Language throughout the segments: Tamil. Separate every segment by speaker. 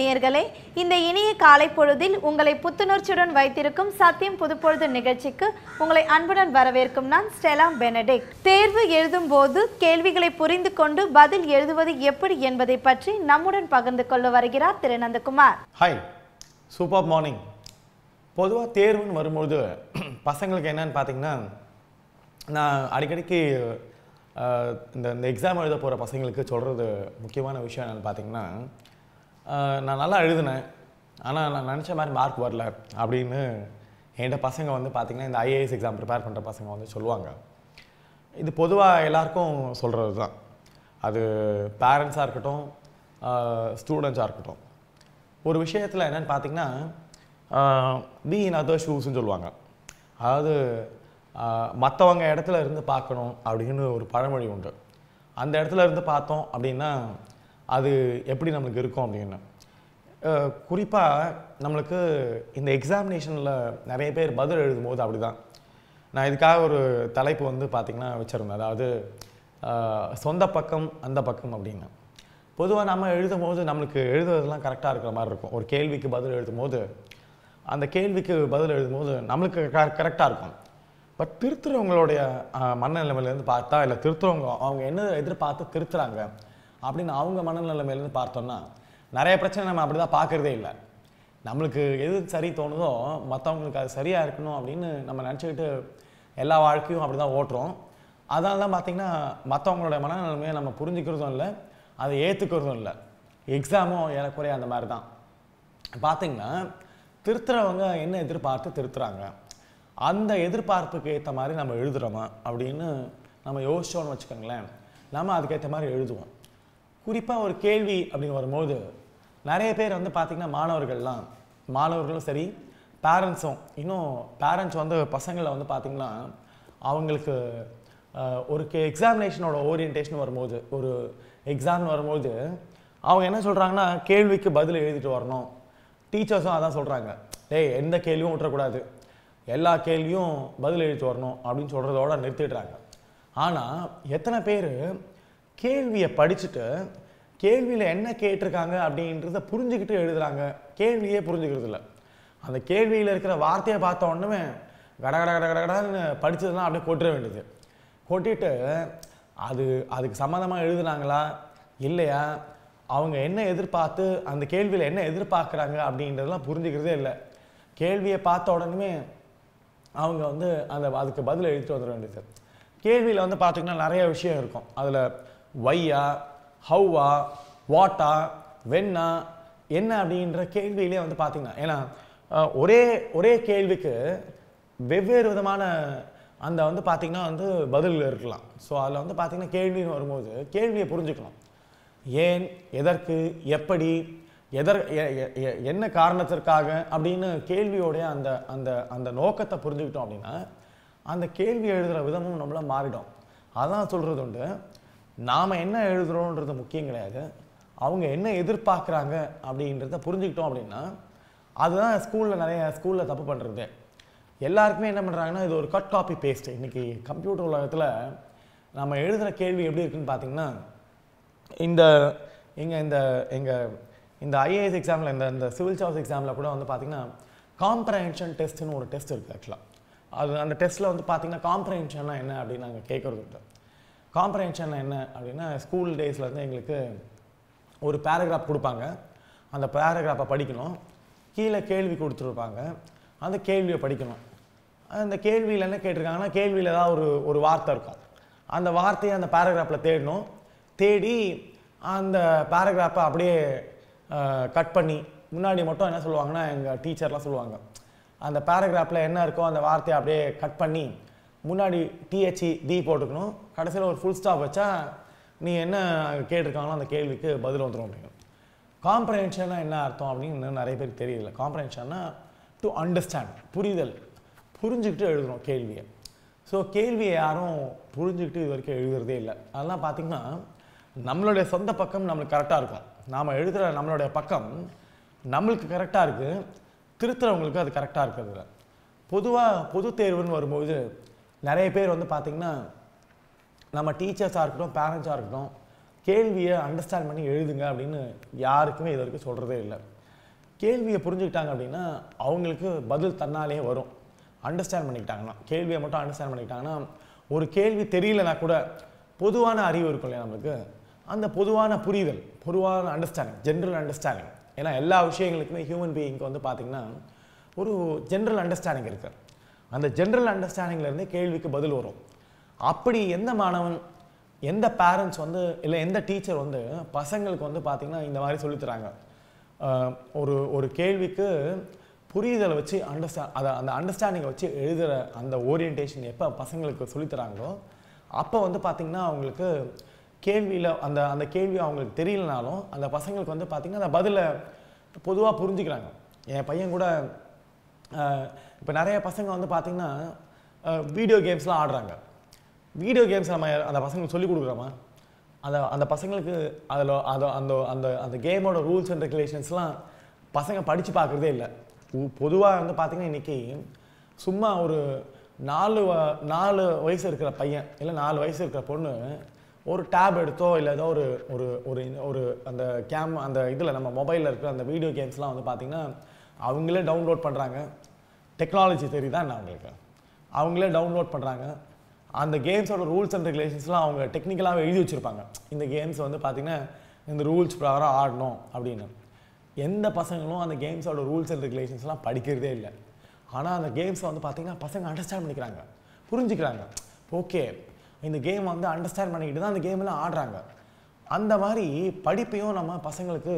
Speaker 1: நேயர்களே இந்த இனிய காலை பொழுதில் உங்களை புத்துணர்ச்சியுடன் வைத்திருக்கும் சத்தியம் புதுப்பொழுது நிகழ்ச்சிக்கு உங்களை அன்புடன் வரவேற்கும் நான் ஸ்டெலா பெனடிக் தேர்வு எழுதும் போது கேள்விகளை புரிந்து கொண்டு பதில் எழுதுவது எப்படி என்பதை பற்றி நம்முடன் பகிர்ந்து கொள்ள வருகிறார் Thiru Nandakumar
Speaker 2: hi super morning பொதுவாக தேர்வுன்னு வரும்போது பசங்களுக்கு என்னன்னு பார்த்தீங்கன்னா நான் அடிக்கடிக்கு அஹ், இந்த இந்த எக்ஸாம் எழுத போகிற பசங்களுக்கு சொல்கிறது முக்கியமான விஷயம் என்னென்னு பார்த்தீங்கன்னா அஹ், நான் நல்லா எழுதினேன் ஆனால் நான் நினச்ச மாதிரி மார்க் வரல அப்படின்னு என்கிட்ட பசங்க வந்து பார்த்திங்கன்னா இந்த ஐஏஎஸ் எக்ஸாம் ப்ரிப்பேர் பண்ணுற பசங்க வந்து சொல்லுவாங்க இது பொதுவாக எல்லாருக்கும் சொல்கிறது தான் அது பேரண்ட்ஸாக இருக்கட்டும் ஸ்டூடெண்ட்ஸாக இருக்கட்டும் ஒரு விஷயத்தில் என்னன்னு பார்த்தீங்கன்னா பி இன் அதர் ஷூஸ்ன்னு சொல்லுவாங்க அதாவது மற்றவங்க இடத்துல இருந்து பார்க்கணும் அப்படின்னு ஒரு பழமொழி உண்டு அந்த இடத்துல இருந்து பார்த்தோம் அப்படின்னா அது எப்படி நம்மளுக்கு இருக்கும் அப்படின்னு குறிப்பாக நம்மளுக்கு இந்த எக்ஸாமினேஷனில் நிறைய பேர் பதில் எழுதும் போது அப்படி தான் நான் இதுக்காக ஒரு தலைப்பு வந்து பார்த்திங்கன்னா வச்சுருந்தேன் அதாவது அஹ், சொந்த பக்கம் அந்த பக்கம் அப்படின்னு பொதுவாக நம்ம எழுதும் போது நம்மளுக்கு எழுதுறதெல்லாம் கரெக்டாக இருக்கிற மாதிரி இருக்கும் ஒரு கேள்விக்கு பதில் எழுதும் போது அந்த கேள்விக்கு பதில் எழுதும் போது நம்மளுக்கு க கரெக்டாக இருக்கும் பட் திருத்துறவங்களுடைய அஹ், மனநிலைமையிலேருந்து பார்த்தா இல்லை திருத்துறவங்க அவங்க என்ன எதிர்பார்த்து திருத்துறாங்க அப்படின்னு அவங்க மனநிலைமையிலேருந்து பார்த்தோம்னா நிறைய பிரச்சனை நம்ம அப்படி தான் பார்க்குறதே இல்லை நம்மளுக்கு எது சரி தோணுதோ மற்றவங்களுக்கு அது சரியாக இருக்கணும் அப்படின்னு நம்ம நினச்சிக்கிட்டு எல்லா வாழ்க்கையும் அப்படி தான் ஓட்டுறோம் அதனால தான் பார்த்தீங்கன்னா மற்றவங்களோட மனநிலைமையை நம்ம புரிஞ்சுக்கிறதும் இல்லை அதை ஏற்றுக்கிறதும் இல்லை எக்ஸாமும் ஏறக்குறைய அந்த மாதிரி தான் பார்த்தீங்கன்னா திருத்துறவங்க என்ன எதிர்பார்த்து திருத்துறாங்க அந்த எதிர்பார்ப்புக்கு ஏற்ற மாதிரி நம்ம எழுதுறோமா அப்படின்னு நம்ம யோசிச்சோன்னு வச்சுக்கோங்களேன் நம்ம அதுக்கேற்ற மாதிரி எழுதுவோம் குறிப்பாக ஒரு கேள்வி அப்படின்னு வரும்போது நிறைய பேர் வந்து பார்த்திங்கன்னா மாணவர்கள்லாம் மாணவர்களும் சரி பேரண்ட்ஸும் இன்னும் பேரண்ட்ஸ் வந்து பசங்களை வந்து பார்த்திங்கன்னா அவங்களுக்கு அஹ், ஒரு கே எக்ஸாமினேஷனோட ஓரியன்டேஷன் வரும்போது ஒரு எக்ஸாம்னு வரும்போது அவங்க என்ன சொல்கிறாங்கன்னா கேள்விக்கு பதில் எழுதிட்டு வரணும் டீச்சர்ஸும் அதான் சொல்கிறாங்க டேய் எந்த கேள்வியும் விட்டுறக்கூடாது எல்லா கேள்வியும் பதில் எழுதிட்டு வரணும் அப்படின்னு சொல்கிறதோட நிறுத்திடுறாங்க ஆனால் எத்தனை பேர் கேள்வியை படிச்சுட்டு கேள்வியில் என்ன கேட்டிருக்காங்க அப்படின்றத புரிஞ்சுக்கிட்டு எழுதுறாங்க கேள்வியே புரிஞ்சுக்கிறது இல்லை அந்த கேள்வியில் இருக்கிற வார்த்தையை பார்த்த உடனே கட கட கட கட கடன்னு படிச்சதெல்லாம் அப்படியே கொட்டுற வேண்டியது கொட்டிட்டு அது அதுக்கு சம்மந்தமாக எழுதுனாங்களா இல்லையா அவங்க என்ன எதிர்பார்த்து அந்த கேள்வியில் என்ன எதிர்பார்க்குறாங்க அப்படின்றதெல்லாம் புரிஞ்சுக்கிறதே இல்லை கேள்வியை பார்த்த உடனே அவங்க வந்து அந்த அதுக்கு பதில் எழுதிட்டு வந்துட வேண்டியது கேள்வியில் வந்து பார்த்திங்கன்னா நிறைய விஷயம் இருக்கும் அதில் வையா ஹவ்வா வாட்டா வெண்ணா என்ன அப்படின்ற கேள்வியிலே வந்து பார்த்திங்கன்னா ஏன்னா அஹ், ஒரே ஒரே கேள்விக்கு வெவ்வேறு விதமான அந்த வந்து பார்த்திங்கன்னா வந்து பதில் இருக்கலாம் ஸோ அதில் வந்து பார்த்திங்கன்னா கேள்வின்னு வரும்போது கேள்வியை புரிஞ்சுக்கணும் ஏன் எதற்கு எப்படி எதர் எ- எ- எ- என்ன காரணத்திற்காக அப்படின்னு கேள்வியோடைய அந்த அந்த அந்த நோக்கத்தை புரிஞ்சுக்கிட்டோம் அப்படின்னா அந்த கேள்வி எழுதுகிற விதமும் நம்மள மாறிடும் அதான் சொல்கிறது உண்டு நாம் என்ன எழுதுகிறோன்றது முக்கியம் கிடையாது அவங்க என்ன எதிர்பார்க்குறாங்க அப்படின்றத புரிஞ்சுக்கிட்டோம் அப்படின்னா அதுதான் ஸ்கூலில் நிறைய ஸ்கூலில் தப்பு பண்ணுறது எல்லாருக்குமே என்ன பண்ணுறாங்கன்னா இது ஒரு கட் காப்பி பேஸ்ட் இன்னைக்கு கம்ப்யூட்டர் உலகத்தில் நம்ம எழுதுகிற கேள்வி எப்படி இருக்குன்னு பார்த்தீங்கன்னா இந்த இங்கே இந்த எங்கள் இந்த ஐஏஎஸ் எக்ஸாமில் இந்த இந்த சிவில் சர்வீஸ் எக்ஸாமில் கூட வந்து பார்த்தீங்கன்னா காம்ப்ரஹென்ஷன் டெஸ்ட்னு ஒரு டெஸ்ட் இருக்குது ஆக்சுவலாக அது அந்த டெஸ்ட்டில் வந்து பார்த்தீங்கன்னா காம்ப்ரஹென்ஷன்னா என்ன அப்படின்னு நாங்கள் கேட்குறது உண்டு காம்ப்ரஹென்ஷன் என்ன அப்படின்னா ஸ்கூல் டேஸ்லேருந்து எங்களுக்கு ஒரு பேராகிராஃப் கொடுப்பாங்க அந்த பேராகிராஃபை படிக்கணும் கீழே கேள்வி கொடுத்துருப்பாங்க அந்த கேள்வியை படிக்கணும் அந்த கேள்வியில் என்ன கேட்டிருக்காங்கன்னா கேள்வியில் ஏதாவது ஒரு ஒரு வார்த்தை இருக்கும் அந்த வார்த்தையை அந்த பேராகிராஃபில் தேடணும் தேடி அந்த பேராகிராஃபை அப்படியே கட் பண்ணி முன்னாடி மட்டும் என்ன சொல்லுவாங்கன்னா எங்கள் டீச்சர்லாம் சொல்லுவாங்க அந்த பேராகிராஃபில் என்ன இருக்கோ அந்த வார்த்தையை அப்படியே கட் பண்ணி முன்னாடி டிஹெச்இ டி போட்டுக்கணும் கடைசியில் ஒரு ஃபுல் ஸ்டாப் வச்சா நீ என்ன கேட்டிருக்காங்களோ அந்த கேள்விக்கு பதில் வந்துடும் அப்படின்னு காம்ப்ரஹென்ஷன்னா என்ன அர்த்தம் அப்படின்னு இன்னும் நிறைய பேருக்கு தெரியல காம்ப்ரஹென்ஷன்னா டு அண்டர்ஸ்டாண்ட் புரிதல் புரிஞ்சுக்கிட்டு எழுதுறோம் கேள்வியை ஸோ கேள்வியை யாரும் புரிஞ்சுக்கிட்டு இது வரைக்கும் எழுதுறதே இல்லை அதெல்லாம் பார்த்தீங்கன்னா நம்மளுடைய சொந்த பக்கம் நம்மளுக்கு கரெக்டாக இருக்கும் நாம் எழுதுகிற நம்மளுடைய பக்கம் நம்மளுக்கு கரெக்டாக இருக்குது திருத்துறவங்களுக்கு அது கரெக்டாக இருக்கிறது இல்லை பொதுவாக பொது தேர்வுன்னு வரும்போது நிறைய பேர் வந்து பார்த்திங்கன்னா நம்ம டீச்சர்ஸாக இருக்கட்டும் பேரண்ட்ஸாக இருக்கட்டும் கேள்வியை அண்டர்ஸ்டாண்ட் பண்ணி எழுதுங்க அப்படின்னு யாருக்குமே இது வரைக்கும் சொல்கிறதே இல்லை கேள்வியை புரிஞ்சுக்கிட்டாங்க அப்படின்னா அவங்களுக்கு பதில் தன்னாலே வரும் அண்டர்ஸ்டாண்ட் பண்ணிக்கிட்டாங்கன்னா கேள்வியை மட்டும் அண்டர்ஸ்டாண்ட் பண்ணிக்கிட்டாங்கன்னா ஒரு கேள்வி தெரியலனா கூட பொதுவான அறிவு இருக்கும் இல்லையா நம்மளுக்கு அந்த பொதுவான புரிதல் பொதுவான அண்டர்ஸ்டாண்டிங் ஜென்ரல் அண்டர்ஸ்டாண்டிங் ஏன்னா எல்லா விஷயங்களுக்குமே ஹியூமன் பீயிங்க்கு வந்து பார்த்திங்கன்னா ஒரு ஜென்ரல் அண்டர்ஸ்டாண்டிங் இருக்குது அந்த ஜென்ரல் அண்டர்ஸ்டாண்டிங்லேருந்தே கேள்விக்கு பதில் வரும் அப்படி எந்த மாணவன் எந்த பேரண்ட்ஸ் வந்து இல்லை எந்த டீச்சர் வந்து பசங்களுக்கு வந்து பார்த்திங்கன்னா இந்த மாதிரி சொல்லித் தராங்க ஆஹ் ஒரு ஒரு கேள்விக்கு புரிதலை வச்சு அண்டர்ஸ்டா அதை அந்த அண்டர்ஸ்டாண்டிங்கை வச்சு எழுதுகிற அந்த ஓரியன்டேஷன் எப்போ பசங்களுக்கு சொல்லித் தராங்களோ அப்போ வந்து பார்த்திங்கன்னா அவங்களுக்கு கேள்வியில் அந்த அந்த கேள்வி அவங்களுக்கு தெரியலனாலும் அந்த பசங்களுக்கு வந்து பார்த்திங்கன்னா அந்த பதிலை பொதுவாக புரிஞ்சுக்கிறாங்க என் பையன் கூட இப்போ நிறைய பசங்க வந்து பார்த்திங்கன்னா வீடியோ கேம்ஸ்லாம் ஆடுறாங்க வீடியோ கேம்ஸ் நம்ம அந்த பசங்களுக்கு சொல்லிக் கொடுக்குறோமா அந்த அந்த பசங்களுக்கு அதில் அது அந்த அந்த அந்த கேமோட ரூல்ஸ் அண்ட் ரெகுலேஷன்ஸ்லாம் பசங்க படித்து பார்க்குறதே இல்லை பொதுவாக வந்து பார்த்திங்கன்னா இன்றைக்கி சும்மா ஒரு நாலு வ- நாலு வயசு இருக்கிற பையன் இல்லை நாலு வயசு இருக்கிற பொண்ணு ஒரு டேப் எடுத்தோ இல்லை ஏதோ ஒரு ஒரு ஒரு ஒரு அந்த கேம் அந்த இதில் நம்ம மொபைலில் இருக்கிற அந்த வீடியோ கேம்ஸ்லாம் வந்து பார்த்திங்கன்னா அவங்களே டவுன்லோட் பண்ணுறாங்க டெக்னாலஜி தெரியுதா என்ன அவங்களுக்கு அவங்களே டவுன்லோட் பண்ணுறாங்க அந்த கேம்ஸோட ரூல்ஸ் அண்ட் ரெகுலேஷன்ஸ்லாம் அவங்க டெக்னிக்கலாகவே எழுதி வச்சுருப்பாங்க இந்த கேம்ஸ் வந்து பார்த்திங்கன்னா இந்த ரூல்ஸ் பிரகாரம் ஆடணும் அப்படின்னு எந்த பசங்களும் அந்த கேம்ஸோட ரூல்ஸ் அண்ட் ரெகுலேஷன்ஸ்லாம் படிக்கிறதே இல்லை ஆனால் அந்த கேம்ஸை வந்து பார்த்திங்கன்னா பசங்க அண்டர்ஸ்டாண்ட் பண்ணிக்கிறாங்க புரிஞ்சுக்கிறாங்க ஓகே இந்த கேம் வந்து அண்டர்ஸ்டாண்ட் பண்ணிக்கிட்டு தான் அந்த கேம்லாம் ஆடுறாங்க அந்த மாதிரி படிப்பையும் நம்ம பசங்களுக்கு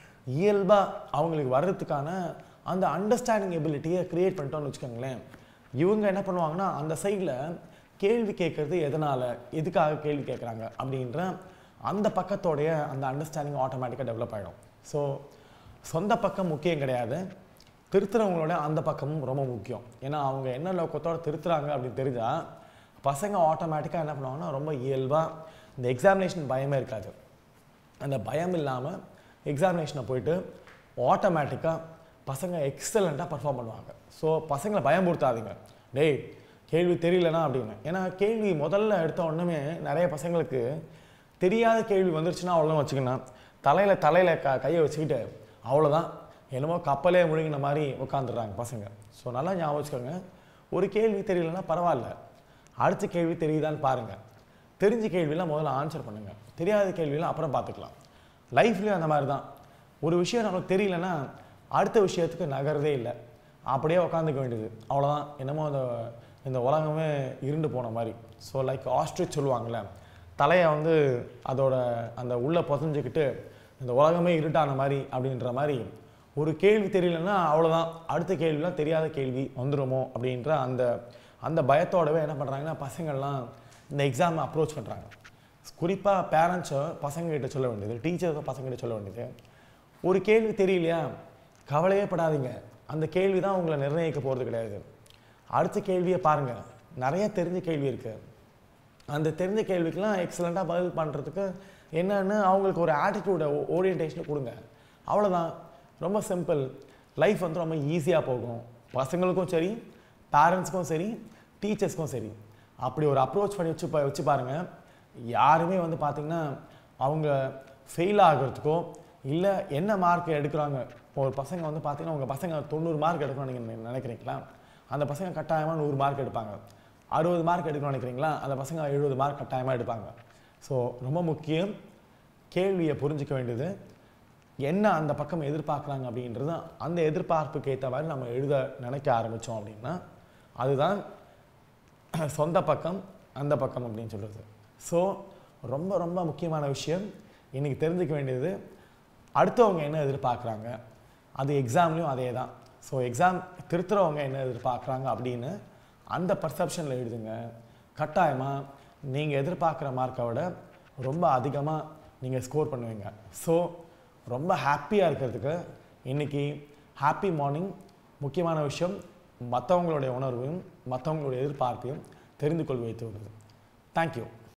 Speaker 2: இயல்பாக அவங்களுக்கு வர்றதுக்கான அந்த அண்டர்ஸ்டாண்டிங் எபிலிட்டியை க்ரியேட் பண்ணிட்டோம்னு வச்சுக்கோங்களேன் இவங்க என்ன பண்ணுவாங்கன்னா அந்த சைடில் கேள்வி கேட்குறது எதனால் எதுக்காக கேள்வி கேட்குறாங்க அப்படின்ற அந்த பக்கத்தோடைய அந்த அண்டர்ஸ்டாண்டிங் ஆட்டோமேட்டிக்காக டெவலப் ஆகிடும் ஸோ சொந்த பக்கம் முக்கியம் கிடையாது திருத்துறவங்களோட அந்த பக்கமும் ரொம்ப முக்கியம் ஏன்னா அவங்க என்ன நோக்கத்தோட திருத்துறாங்க அப்படின்னு தெரிஞ்சால் பசங்க ஆட்டோமேட்டிக்காக என்ன பண்ணுவாங்கன்னா ரொம்ப இயல்பாக இந்த எக்ஸாமினேஷன் பயமே இருக்காது அந்த பயம் இல்லாமல் எக்ஸாமினேஷனை போயிட்டு ஆட்டோமேட்டிக்காக பசங்க எக்ஸலண்ட்டாக பர்ஃபார்ம் பண்ணுவாங்க ஸோ பசங்களை பயமுறுத்தாதீங்க டேய் கேள்வி தெரியலனா அப்படின்னு ஏன்னா கேள்வி முதல்ல எடுத்த உடனே நிறைய பசங்களுக்கு தெரியாத கேள்வி வந்துருச்சுன்னா அவ்வளோதான் வச்சுக்கணும் தலையில் தலையில் க கையை வச்சுக்கிட்டு அவ்வளோதான் என்னமோ கப்பலே முழுங்கின மாதிரி உட்காந்துடுறாங்க பசங்க ஸோ நல்லா ஞாபகம் வச்சுக்கோங்க ஒரு கேள்வி தெரியலனா பரவாயில்ல அடுத்த கேள்வி தெரியுதான்னு பாருங்கள் தெரிஞ்ச கேள்வியெல்லாம் முதல்ல ஆன்சர் பண்ணுங்கள் தெரியாத கேள்வியெல்லாம் அப்புறம் பார்த்துக்கலாம் லைஃப்லேயும் அந்த மாதிரி தான் ஒரு விஷயம் நமக்கு தெரியலன்னா அடுத்த விஷயத்துக்கு நகரதே இல்லை அப்படியே உட்காந்துக்க வேண்டியது அவ்வளோதான் என்னமோ அந்த இந்த உலகமே இருண்டு போன மாதிரி ஸோ லைக் ஆஸ்ட்ரிச் சொல்லுவாங்கள்ல தலையை வந்து அதோட அந்த உள்ளே புதஞ்சிக்கிட்டு இந்த உலகமே இருட்டான மாதிரி அப்படின்ற மாதிரி ஒரு கேள்வி தெரியலன்னா அவ்வளோதான் அடுத்த கேள்விலாம் தெரியாத கேள்வி வந்துருமோ அப்படின்ற அந்த அந்த பயத்தோடவே என்ன பண்ணுறாங்கன்னா பசங்கள்லாம் இந்த எக்ஸாமை அப்ரோச் பண்ணுறாங்க குறிப்பாக பேரண்ட்ஸை பசங்ககிட்ட சொல்ல வேண்டியது டீச்சர்ஸை பசங்ககிட்ட சொல்ல வேண்டியது ஒரு கேள்வி தெரியலையா கவலையே படாதீங்க அந்த கேள்வி தான் உங்களை நிர்ணயிக்க போகிறது கிடையாது அடுத்த கேள்வியை பாருங்கள் நிறைய தெரிஞ்ச கேள்வி இருக்குது அந்த தெரிஞ்ச கேள்விக்கெல்லாம் எக்ஸலண்ட்டாக பதில் பண்ணுறதுக்கு என்னன்னு அவங்களுக்கு ஒரு ஆட்டிடியூட ஓரியன்டேஷனை கொடுங்க அவ்வளோதான் ரொம்ப சிம்பிள் லைஃப் வந்து ரொம்ப ஈஸியாக போகும் பசங்களுக்கும் சரி பேரண்ட்ஸ்க்கும் சரி டீச்சர்ஸ்க்கும் சரி அப்படி ஒரு அப்ரோச் பண்ணி வச்சு பா- வச்சு பாருங்கள் யாருமே வந்து பார்த்திங்கன்னா அவங்க ஃபெயில் ஆகிறதுக்கோ இல்லை என்ன மார்க் எடுக்கிறாங்க இப்போ ஒரு பசங்க வந்து பார்த்தீங்கன்னா உங்கள் பசங்க தொண்ணூறு மார்க் எடுக்கணும்னு நீங்கள் நினைக்கிறீங்களா அந்த பசங்க கட்டாயமாக நூறு மார்க் எடுப்பாங்க அறுபது மார்க் எடுக்கணும்னு நினைக்கிறீங்களா அந்த பசங்க எழுபது மார்க் கட்டாயமாக எடுப்பாங்க ஸோ ரொம்ப முக்கியம் கேள்வியை புரிஞ்சிக்க வேண்டியது என்ன அந்த பக்கம் எதிர்பார்க்குறாங்க அப்படின்றது அந்த எதிர்பார்ப்புக்கு ஏற்ற மாதிரி நம்ம எழுத நினைக்க ஆரம்பித்தோம் அப்படின்னா அதுதான் சொந்த பக்கம் அந்த பக்கம் அப்படின்னு சொல்கிறது ஸோ ரொம்ப ரொம்ப முக்கியமான விஷயம் இன்றைக்கி தெரிஞ்சுக்க வேண்டியது அடுத்தவங்க என்ன எதிர்பார்க்குறாங்க அது எக்ஸாம்லேயும் அதே தான் ஸோ எக்ஸாம் திருத்துறவங்க என்ன எதிர்பார்க்குறாங்க அப்படின்னு அந்த பர்செப்ஷனில் எழுதுங்க கட்டாயமாக நீங்கள் எதிர்பார்க்குற மார்க்கை விட ரொம்ப அதிகமாக நீங்கள் ஸ்கோர் பண்ணுவீங்க ஸோ ரொம்ப ஹாப்பியாக இருக்கிறதுக்கு இன்றைக்கி ஹாப்பி மார்னிங் முக்கியமான விஷயம் மற்றவங்களுடைய உணர்வையும் மற்றவங்களுடைய எதிர்பார்ப்பையும் தெரிந்து கொள்வது தேங்க்யூ